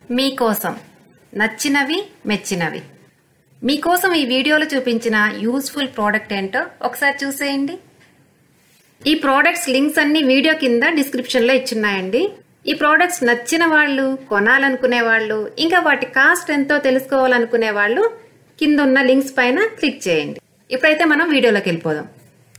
మీకోసం నచ్చినవి మెచ్చినవి మీకోసం ఈ వీడియోలో చూపించిన యూస్ఫుల్ ప్రోడక్ట్ ఏంటో ఒకసారి చూసేయండి ఈ ప్రోడక్ట్స్ లింక్స్ అన్ని వీడియో కింద డిస్క్రిప్షన్ లో ఇచ్చున్నాయండి ఈ ప్రోడక్ట్స్ నచ్చిన వాళ్ళు కొనాలనుకునే వాళ్ళు ఇంకా వాటి కాస్ట్ ఎంతో తెలుసుకోవాలనుకునే వాళ్ళు కింద ఉన్న లింక్స్ పైన క్లిక్ చేయండి ఇప్పుడైతే మనం వీడియోలోకి వెళ్ళిపోదాం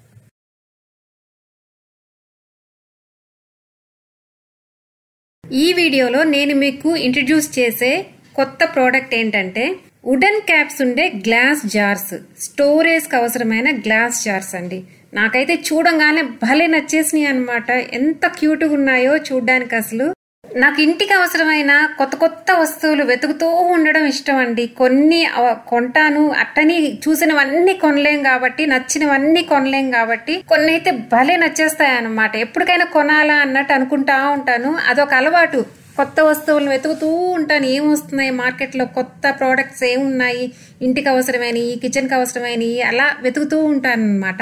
ఈ వీడియోలో నేను మీకు ఇంట్రడ్యూస్ చేసే కొత్త ప్రోడక్ట్ ఏంటంటే వుడెన్ క్యాప్స్ ఉండే గ్లాస్ జార్స్ స్టోరేజ్ కి అవసరమైన గ్లాస్ జార్స్ అండి నాకైతే చూడంగానే భలే నచ్చేసినాయి అనమాట ఎంత క్యూట్గా ఉన్నాయో చూడ్డానికి అసలు నాకు ఇంటికి అవసరమైన కొత్త కొత్త వస్తువులు వెతుకుతూ ఉండడం ఇష్టం అండి కొన్ని అవ- కొంటాను అట్టని చూసినవన్నీ కొనలేం కాబట్టి నచ్చినవన్నీ కొనలేం కాబట్టి కొన్ని అయితే భలే నచ్చేస్తాయి అన్నమాట ఎప్పటికైనా కొనాలా అన్నట్టు అనుకుంటా ఉంటాను అదొక అలవాటు కొత్త వస్తువులను వెతుకుతూ ఉంటాను ఏం వస్తున్నాయి మార్కెట్లో కొత్త ప్రోడక్ట్స్ ఏమున్నాయి ఇంటికి అవసరమైనవి కిచెన్కి అవసరమైనవి అలా వెతుకుతూ ఉంటాను అనమాట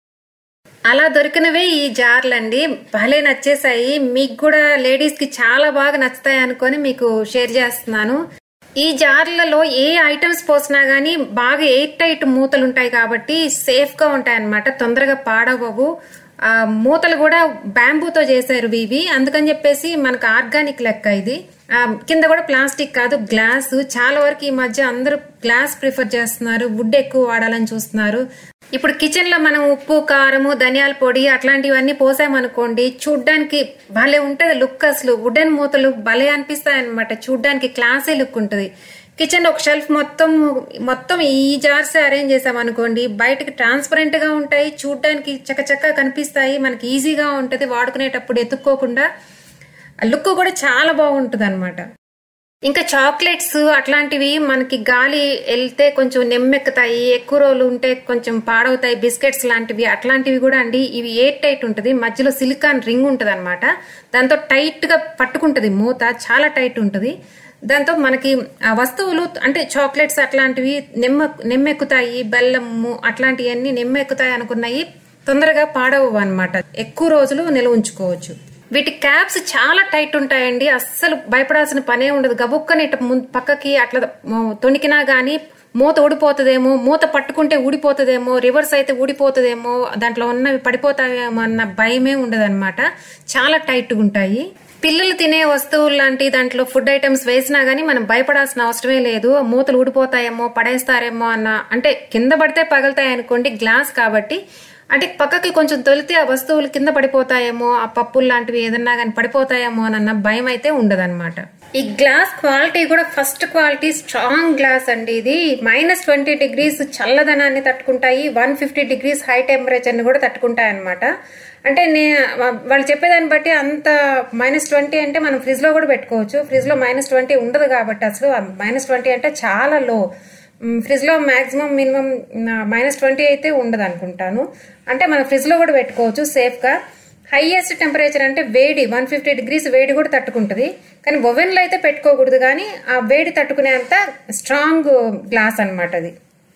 అలా దొరికినవే ఈ జార్లండి భలే నచ్చేసాయి మీకు కూడా లేడీస్ కి చాలా బాగా నచ్చుతాయి అనుకొని మీకు షేర్ చేస్తున్నాను ఈ జార్లలో ఏ ఐటమ్స్ పోసినా గానీ బాగా ఎయిర్ టైట్ మూతలు ఉంటాయి కాబట్టి సేఫ్ గా ఉంటాయి అన్నమాట తొందరగా పాడవవు ఆ మూతలు కూడా బ్యాంబూతో చేశారు ఇవి అందుకని చెప్పేసి మనకు ఆర్గానిక్ లెక్క ఇది ఆ, కింద కూడా ప్లాస్టిక్ కాదు గ్లాస్ చాలా వరకు ఈ మధ్య అందరూ గ్లాస్ ప్రిఫర్ చేస్తున్నారు వుడ్ ఎక్కువ వాడాలని చూస్తున్నారు ఇప్పుడు కిచెన్ లో మనం ఉప్పు కారము ధనియాల పొడి అట్లాంటివన్నీ పోసామనుకోండి చూడ్డానికి భలే ఉంటది లుక్ అసలు వుడెన్ మూతలు భలే అనిపిస్తాయి అనమాట చూడ్డానికి క్లాసే లుక్ ఉంటది కిచెన్ ఒక షెల్ఫ్ మొత్తం మొత్తం ఈ జార్స్ అరేంజ్ చేసామనుకోండి బయటకి ట్రాన్స్పరెంట్ గా ఉంటాయి చూడ్డానికి చక్కచక్క కనిపిస్తాయి మనకి ఈజీగా ఉంటది వాడుకునేటప్పుడు ఎత్తుక్కోకుండా లుక్ కూడా చాలా బాగుంటది అనమాట ఇంకా చాక్లెట్స్ అట్లాంటివి మనకి గాలి వెళ్తే కొంచెం నెమ్మెక్కుతాయి ఎక్కువ రోజులు ఉంటే కొంచెం పాడవుతాయి బిస్కెట్స్ లాంటివి అట్లాంటివి కూడా అండి ఇవి ఎయిర్ టైట్ ఉంటుంది మధ్యలో సిలికాన్ రింగ్ ఉంటుంది అనమాట దాంతో టైట్ గా పట్టుకుంటది మూత చాలా టైట్ ఉంటుంది దాంతో మనకి ఆ వస్తువులు అంటే చాక్లెట్స్ అట్లాంటివి నెమ్మ నెమ్మెక్కుతాయి బెల్లము అట్లాంటివన్నీ నెమ్మెక్కుతాయి అనుకున్నాయి తొందరగా పాడవు అనమాట ఎక్కువ రోజులు నిల్వ ఉంచుకోవచ్చు వీటి క్యాప్స్ చాలా టైట్ ఉంటాయండి అస్సలు భయపడాల్సిన పనే ఉండదు గబుక్కని ఇటు ముందు పక్కకి అట్లా మ- తొణికినా గానీ మూత ఊడిపోతుందేమో మూత పట్టుకుంటే ఊడిపోతుందేమో రివర్స్ అయితే ఊడిపోతుందేమో దాంట్లో ఉన్నవి పడిపోతాయేమో అన్న భయమే ఉండదన్నమాట చాలా టైట్గా ఉంటాయి పిల్లలు తినే వస్తువులు లాంటి దాంట్లో ఫుడ్ ఐటమ్స్ వేసినా గానీ మనం భయపడాల్సిన అవసరమే లేదు మూతలు ఊడిపోతాయేమో పడేస్తారేమో అన్న అంటే కింద పడితే పగలుతాయి అనుకోండి గ్లాస్ కాబట్టి అంటే పక్కకి కొంచెం తొలితే ఆ వస్తువులు కింద పడిపోతాయేమో ఆ పప్పులు లాంటివి ఏదన్నా కానీ పడిపోతాయేమో అన్న భయం అయితే ఉండదన్నమాట ఈ గ్లాస్ క్వాలిటీ కూడా ఫస్ట్ క్వాలిటీ స్ట్రాంగ్ గ్లాస్ అండి ఇది మైనస్ ట్వంటీ డిగ్రీస్ చల్లదనాన్ని తట్టుకుంటాయి one fifty degrees high temperature ని కూడా తట్టుకుంటాయి అనమాట అంటే నే వాళ్ళు చెప్పేదాన్ని బట్టి అంత మైనస్ ట్వంటీ అంటే మనం ఫ్రిడ్జ్ లో కూడా పెట్టుకోవచ్చు ఫ్రిడ్జ్ లో మైనస్ ట్వంటీ ఉండదు కాబట్టి అసలు మైనస్ ట్వంటీ అంటే చాలా లో ఫ్రిడ్జ్ లో మాక్సిమం మినిమం మైనస్ ట్వంటీ అయితే ఉండదు అనుకుంటాను అంటే మనం ఫ్రిడ్జ్ లో కూడా పెట్టుకోవచ్చు సేఫ్ గా హైయెస్ట్ టెంపరేచర్ అంటే వేడి వన్ ఫిఫ్టీ డిగ్రీస్ వేడి కూడా తట్టుకుంటుంది కానీ ఓవెన్ లో అయితే పెట్టుకోకూడదు కానీ ఆ వేడి తట్టుకునేంత స్ట్రాంగ్ గ్లాస్ అన్నమాట అది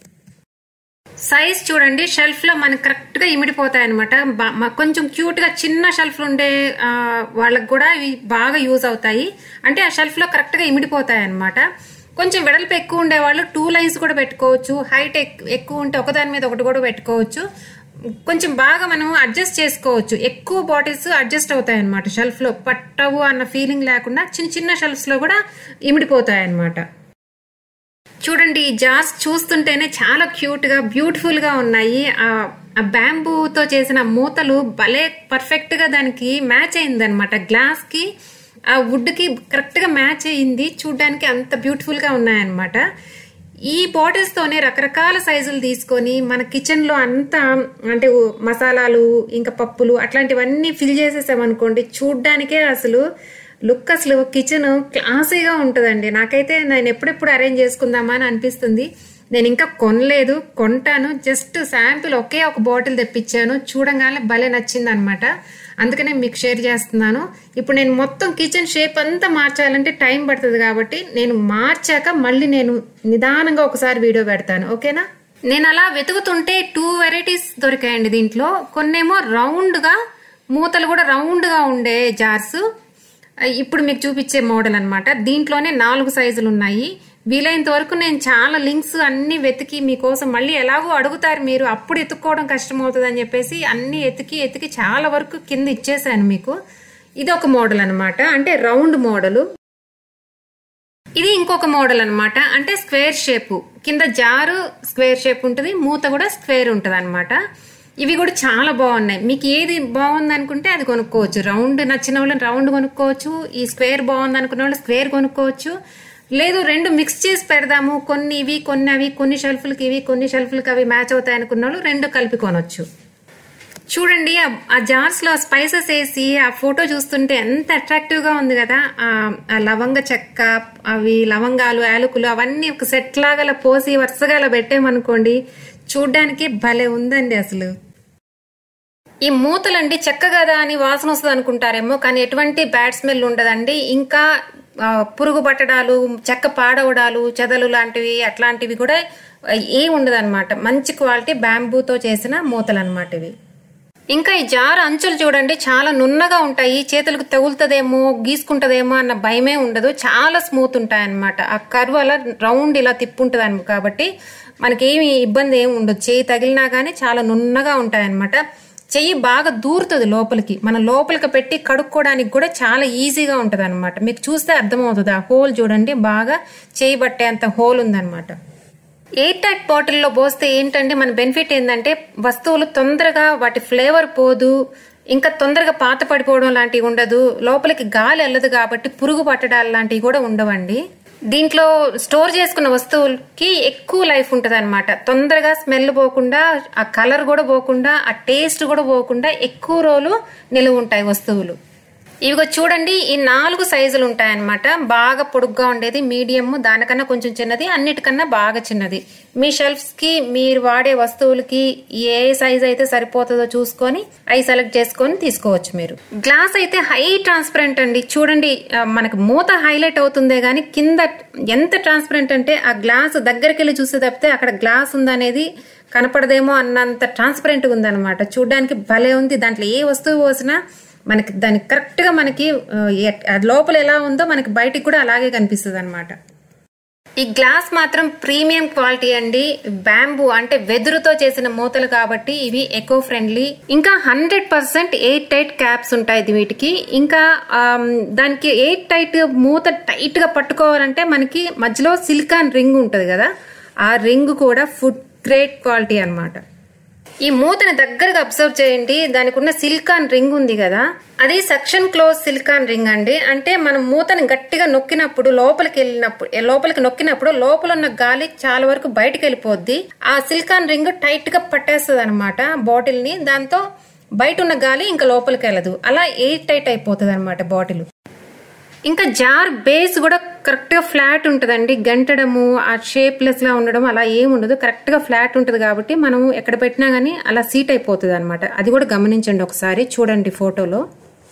సైజ్ చూడండి షెల్ఫ్ లో మనకి కరెక్ట్ గా ఇమిడిపోతాయి అనమాట కొంచెం క్యూట్ గా చిన్న షెల్ఫ్ ఉండే ఆ, వాళ్ళకి కూడా ఇవి బాగా యూజ్ అవుతాయి అంటే ఆ షెల్ఫ్ లో కరెక్ట్ గా ఇమిడిపోతాయి అనమాట కొంచెం వెడల్పు ఎక్కువ ఉండే వాళ్ళు టూ లైన్స్ కూడా పెట్టుకోవచ్చు హైట్ ఎక్కువ ఉంటే ఒకదాని మీద ఒకటి కూడా పెట్టుకోవచ్చు కొంచెం బాగా మనం అడ్జస్ట్ చేసుకోవచ్చు ఎక్కువ బాటిల్స్ అడ్జస్ట్ అవుతాయి అనమాట షెల్ఫ్ లో పట్టవు అన్న ఫీలింగ్ లేకుండా చిన్న చిన్న షెల్ఫ్స్ లో కూడా ఇమిడిపోతాయి అనమాట చూడండి ఈ జార్స్ చూస్తుంటేనే చాలా క్యూట్ గా బ్యూటిఫుల్ గా ఉన్నాయి ఆ ఆ బ్యాంబూతో చేసిన మూతలు భలే పర్ఫెక్ట్ గా దానికి మ్యాచ్ అయింది అనమాట గ్లాస్ కి ఆ వుడ్ కి కరెక్ట్ గా మ్యాచ్ అయింది చూడడానికి అంత బ్యూటిఫుల్ గా ఉన్నాయన్నమాట ఈ బాటిల్స్ తోనే రకరకాల సైజులు తీసుకొని మన కిచెన్ లో అంతా అంటే ఉ- మసాలాలు ఇంకా పప్పులు అట్లాంటివన్నీ ఫిల్ చేసేసామనుకోండి చూడ్డానికే అసలు లుక్ అసలు కిచెన్ క్లాసీగా ఉంటుందండి నాకైతే నేను ఎప్పుడెప్పుడు అరేంజ్ చేసుకుందామా అని అనిపిస్తుంది నేను ఇంకా కొనలేదు కొంటాను జస్ట్ శాంపిల్ ఒకే ఒక బాటిల్ తెప్పించాను చూడంగానే భలే నచ్చింది అనమాట అందుకనే మీకు షేర్ చేస్తున్నాను ఇప్పుడు నేను మొత్తం కిచెన్ షేప్ అంతా మార్చాలంటే టైం పడుతుంది కాబట్టి నేను మార్చాక మళ్ళీ నేను నిదానంగా ఒకసారి వీడియో పెడతాను ఓకేనా నేను అలా వెతుకుతుంటే టూ వెరైటీస్ దొరికాయండి దీంట్లో కొన్నేమో రౌండ్ గా మూతలు కూడా రౌండ్ గా ఉండే జార్స్ ఇప్పుడు మీకు చూపించే మోడల్ అన్నమాట దీంట్లోనే నాలుగు సైజులు ఉన్నాయి వీలైనంత వరకు నేను చాలా లింక్స్ అన్ని వెతికి మీకోసం మళ్ళీ ఎలాగో అడుగుతారు మీరు అప్పుడు ఎత్తుక్కోవడం కష్టమవుతుంది అని చెప్పేసి అన్ని ఎతికి ఎతికి చాలా వరకు కింద ఇచ్చేసాను మీకు ఇది ఒక మోడల్ అన్నమాట అంటే రౌండ్ మోడలు ఇది ఇంకొక మోడల్ అన్నమాట అంటే స్క్వేర్ షేప్ కింద జారు స్క్వేర్ షేప్ ఉంటుంది మూత కూడా స్క్వేర్ ఉంటుంది అనమాట ఇవి కూడా చాలా బాగున్నాయి మీకు ఏది బాగుంది అనుకుంటే అది కొనుక్కోవచ్చు రౌండ్ నచ్చిన వాళ్ళు రౌండ్ కొనుక్కోవచ్చు ఈ స్క్వేర్ బాగుంది అనుకున్న వాళ్ళు స్క్వేర్ కొనుక్కోవచ్చు లేదు రెండు మిక్స్ చేసి పెడదాము కొన్ని ఇవి కొన్ని అవి కొన్ని షెల్ఫ్లకి ఇవి కొన్ని షెల్ఫ్లకి అవి మ్యాచ్ అవుతాయి అనుకున్న వాళ్ళు రెండు కలిపి కొనొచ్చు చూడండి ఆ- ఆ జార్స్ లో స్పైసెస్ వేసి ఆ ఫోటో చూస్తుంటే ఎంత అట్రాక్టివ్ గా ఉంది కదా ఆ- ఆ లవంగ చెక్క అవి లవంగాలు యాలకులు అవన్నీ ఒక సెట్ లాగా అలా పోసి వరుసగా అలా పెట్టామనుకోండి చూడ్డానికి భలే ఉందండి అసలు ఈ మూతలండి చెక్క కదా అని వాసన వస్తుంది అనుకుంటారేమో కానీ ఎటువంటి బ్యాడ్ స్మెల్ ఉండదండి ఇంకా ఆ, పురుగు పట్టడాలు చెక్క పాడవడాలు చెదలు లాంటివి అట్లాంటివి కూడా ఏ ఉండదు మంచి క్వాలిటీ బ్యాంబూతో చేసిన మూతలు అనమాట ఇవి ఇంకా ఈ జార్ అంచులు చూడండి చాలా నున్నగా ఉంటాయి చేతులకు తగులుతుందేమో గీసుకుంటదేమో అన్న భయమే ఉండదు చాలా స్మూత్ ఉంటాయి అన్నమాట ఆ కర్వ్ అలా రౌండ్ ఇలా తిప్పుంటుంది కాబట్టి మనకేమి ఇబ్బంది ఏమి ఉండదు చేయి తగిలినా కానీ చాలా నున్నగా ఉంటాయి అన్నమాట చెయ్యి బాగా దూరుతుంది లోపలికి మన లోపలికి పెట్టి కడుక్కోవడానికి కూడా చాలా ఈజీగా ఉంటుంది అనమాట మీకు చూస్తే అర్థమవుతుంది ఆ హోల్ చూడండి బాగా చేయి పట్టే అంత హోల్ ఉందన్నమాట ఎయిర్ టైట్ బాటిల్లో పోస్తే ఏంటంటే మన బెనిఫిట్ ఏంటంటే వస్తువులు తొందరగా వాటి ఫ్లేవర్ పోదు ఇంకా తొందరగా పాత పడిపోవడం లాంటివి ఉండదు లోపలికి గాలి వెళ్ళదు కాబట్టి పురుగు పట్టడాలు లాంటివి కూడా ఉండవండి దీంట్లో స్టోర్ చేసుకున్న వస్తువులకి ఎక్కువ లైఫ్ ఉంటుంది అనమాట తొందరగా స్మెల్ పోకుండా ఆ కలర్ కూడా పోకుండా ఆ టేస్ట్ కూడా పోకుండా ఎక్కువ రోజులు నిలువ ఉంటాయి వస్తువులు ఇవిగో చూడండి ఈ నాలుగు సైజులు ఉంటాయన్నమాట బాగా పొడుగ్గా ఉండేది మీడియం దానికన్నా కొంచెం చిన్నది అన్నిటికన్నా బాగా చిన్నది మీ షెల్ఫ్స్ కి మీరు వాడే వస్తువులకి ఏ సైజ్ అయితే సరిపోతుందో చూసుకొని అవి సెలెక్ట్ చేసుకొని తీసుకోవచ్చు మీరు గ్లాస్ అయితే హై ట్రాన్స్పరెంట్ అండి చూడండి ఆ, మనకు మూత హైలైట్ అవుతుందే గానీ కింద ఎంత ట్రాన్స్పరెంట్ అంటే ఆ గ్లాస్ దగ్గరికి వెళ్ళి చూస్తే తప్పితే అక్కడ గ్లాస్ ఉందనేది కనపడదేమో అన్నంత ట్రాన్స్పరెంట్ ఉందన్నమాట చూడడానికి భలే ఉంది దాంట్లో ఏ వస్తువు పోసినా మనకి దానికి కరెక్ట్ గా మనకి ఆ, ఎట్- అది లోపల ఎలా ఉందో మనకి బయటికి కూడా అలాగే కనిపిస్తుంది అనమాట ఈ గ్లాస్ మాత్రం ప్రీమియం క్వాలిటీ అండి బ్యాంబూ అంటే వెదురుతో చేసిన మూతలు కాబట్టి ఇవి ఎకో ఫ్రెండ్లీ ఇంకా hundred percent airtight caps ఉంటాయి ఇది వీటికి ఇంకా ఆమ్, దానికి ఎయిట్ టైట్ మూత టైట్ గా పట్టుకోవాలంటే మనకి మధ్యలో సిలికాన్ రింగ్ ఉంటుంది కదా ఆ రింగ్ కూడా ఫుడ్ గ్రేట్ క్వాలిటీ అన్నమాట ఈ మూతని దగ్గరగా అబ్జర్వ్ చేయండి దానికి ఉన్న సిలికాన్ రింగ్ ఉంది కదా అది సక్షన్ క్లోజ్ సిలికాన్ రింగ్ అండి అంటే మనం మూతని గట్టిగా నొక్కినప్పుడు లోపలికి వెళ్ళినప్పుడు ఏ లోపలికి నొక్కినప్పుడు లోపల ఉన్న గాలి చాలా వరకు బయటకు వెళ్ళిపోద్ది ఆ సిలికాన్ రింగ్ టైట్ గా పట్టేస్తుంది అనమాట బాటిల్ ని దాంతో బయట ఉన్న గాలి ఇంకా లోపలికి వెళ్ళదు అలా ఎయిర్ టైట్ అయిపోతుంది అనమాట బాటిల్ ఇంకా జార్ బేస్ కూడా కరెక్ట్ గా ఫ్లాట్ ఉంటుందండి గంటడము ఆ షేప్లెస్ లా ఉండడం అలా ఏం ఉండదు కరెక్ట్ గా ఫ్లాట్ ఉంటుంది కాబట్టి మనం ఎక్కడ పెట్టినా గానీ అలా సీట్ అయిపోతుంది అనమాట అది కూడా గమనించండి ఒకసారి చూడండి ఫోటోలో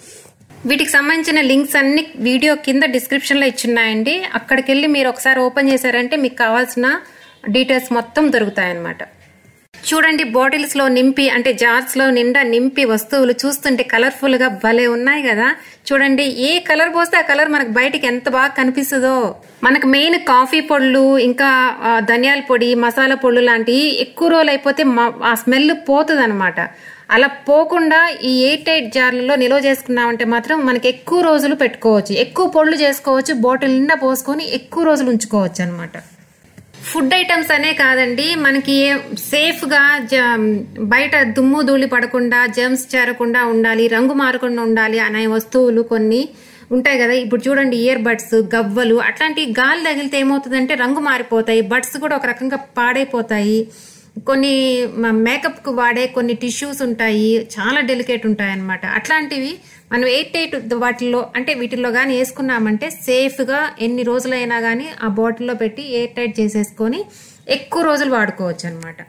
వీటికి సంబంధించిన లింక్స్ అన్ని వీడియో కింద డిస్క్రిప్షన్ లో ఇచ్చున్నాయండి అక్కడికి వెళ్ళి మీరు ఒకసారి ఓపెన్ చేశారంటే మీకు కావాల్సిన డీటెయిల్స్ మొత్తం దొరుకుతాయన్నమాట చూడండి బాటిల్స్ లో నింపి అంటే జార్స్ లో నిండా నింపి వస్తువులు చూస్తుంటే కలర్ఫుల్ గా భలే ఉన్నాయి కదా చూడండి ఏ కలర్ పోస్తే ఆ కలర్ మనకు బయటికి ఎంత బాగా కనిపిస్తుందో మనకు మెయిన్ కాఫీ పొడులు ఇంకా ఆ, ధనియాల పొడి మసాలా పొడులు లాంటివి ఎక్కువ రోజులు అయిపోతే మ- ఆ స్మెల్ పోతుంది అనమాట అలా పోకుండా ఈ ఎయిట్ ఎయిట్ జార్లలో నిల్వ చేసుకున్నామంటే మాత్రం మనకి ఎక్కువ రోజులు పెట్టుకోవచ్చు ఎక్కువ పొడులు చేసుకోవచ్చు బాటిల్ నిండా పోసుకొని ఎక్కువ రోజులు ఉంచుకోవచ్చు అనమాట ఫుడ్ ఐటమ్స్ అనే కాదండి మనకి సేఫ్ గా జ- బయట దుమ్ము ధూళి పడకుండా జర్మ్స్ చేరకుండా ఉండాలి రంగు మారకుండా ఉండాలి అనే వస్తువులు కొన్ని ఉంటాయి కదా ఇప్పుడు చూడండి ఇయర్ బడ్స్ గవ్వలు అట్లాంటి గాలి తగిలితే ఏమవుతుందంటే రంగు మారిపోతాయి బడ్స్ కూడా ఒక రకంగా పాడైపోతాయి కొన్ని మేకప్ కు వాడే కొన్ని టిష్యూస్ ఉంటాయి చాలా డెలికేట్ ఉంటాయి అన్నమాట అట్లాంటివి మనం ఎయిట్ ఎయిట్ వాటిల్లో అంటే వీటిల్లో కానీ వేసుకున్నామంటే సేఫ్ గా ఎన్ని రోజులైనా కానీ ఆ బాటిల్లో పెట్టి ఎయిర్ టైట్ చేసేసుకొని ఎక్కువ రోజులు వాడుకోవచ్చు అనమాట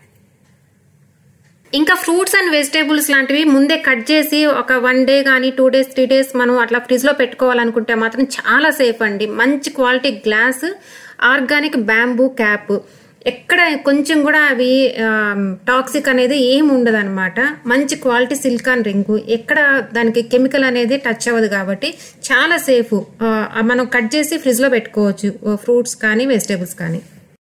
ఇంకా ఫ్రూట్స్ అండ్ వెజిటేబుల్స్ లాంటివి ముందే కట్ చేసి ఒక వన్ డే కానీ టూ డేస్ త్రీ డేస్ మనం అట్లా ఫ్రిడ్జ్ లో పెట్టుకోవాలనుకుంటే మాత్రం చాలా సేఫ్ అండి మంచి quality glass organic bamboo cap ఎక్కడ కొంచెం కూడా అవి టాక్సిక్ అనేది ఏం ఉండదు అనమాట మంచి క్వాలిటీ సిలికాన్ రింగు ఎక్కడ దానికి కెమికల్ అనేది టచ్ అవ్వదు కాబట్టి చాలా సేఫ్ మనం కట్ చేసి ఫ్రిడ్జ్లో పెట్టుకోవచ్చు ఫ్రూట్స్ కానీ వెజిటేబుల్స్ కానీ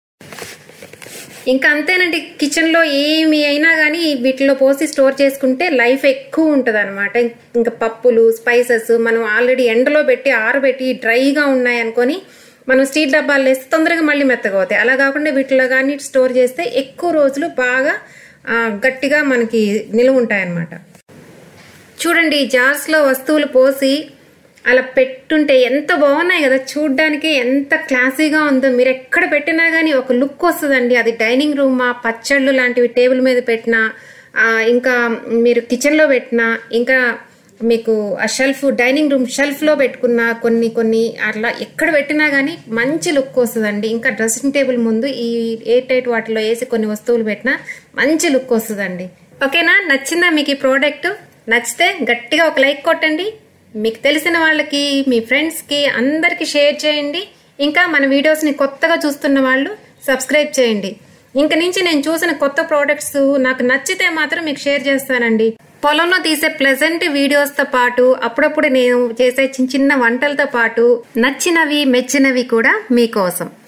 ఇంకా అంతేనండి కిచెన్లో ఏమి అయినా కానీ వీటిలో పోసి స్టోర్ చేసుకుంటే లైఫ్ ఎక్కువ ఉంటుంది అనమాట ఇంకా పప్పులు స్పైసెస్ మనం ఆల్రెడీ ఎండలో పెట్టి ఆరబెట్టి డ్రైగా ఉన్నాయి అనుకొని మనం స్టీల్ డబ్బాలు వేస్తే తొందరగా మళ్ళీ మెత్తగా అవుతాయి అలా కాకుండా వీటిలో కానీ స్టోర్ చేస్తే ఎక్కువ రోజులు బాగా ఆ, గట్టిగా మనకి నిలువ ఉంటాయన్నమాట చూడండి ఈ జార్స్లో వస్తువులు పోసి అలా పెట్టుంటే ఎంత బాగున్నాయి కదా చూడ్డానికి ఎంత క్లాసీగా ఉందో మీరు ఎక్కడ పెట్టినా కానీ ఒక లుక్ వస్తుందండి అది డైనింగ్ రూమా పచ్చళ్ళు లాంటివి టేబుల్ మీద పెట్టినా ఆ, ఇంకా మీరు కిచెన్లో పెట్టినా ఇంకా మీకు ఆ షెల్ఫ్ డైనింగ్ రూమ్ షెల్ఫ్లో పెట్టుకున్న కొన్ని కొన్ని అట్లా ఎక్కడ పెట్టినా కానీ మంచి లుక్ వస్తుందండి ఇంకా డ్రెస్సింగ్ టేబుల్ ముందు ఈ ఎయిట్ ఎయిట్ వాటిలో వేసి కొన్ని వస్తువులు పెట్టినా మంచి లుక్ వస్తుందండి ఓకేనా నచ్చిందా మీకు ఈ ప్రోడక్ట్ నచ్చితే గట్టిగా ఒక లైక్ కొట్టండి మీకు తెలిసిన వాళ్ళకి మీ ఫ్రెండ్స్కి అందరికీ షేర్ చేయండి ఇంకా మన వీడియోస్ని కొత్తగా చూస్తున్న వాళ్ళు సబ్స్క్రైబ్ చేయండి ఇంక నుంచి నేను చూసిన కొత్త ప్రోడక్ట్స్ నాకు నచ్చితే మాత్రం మీకు షేర్ చేస్తానండి పొలంలో తీసే ప్లెజెంట్ వీడియోస్తో పాటు అప్పుడప్పుడు నేను చేసే చిన్న చిన్న వంటలతో పాటు నచ్చినవి మెచ్చినవి కూడా మీకోసం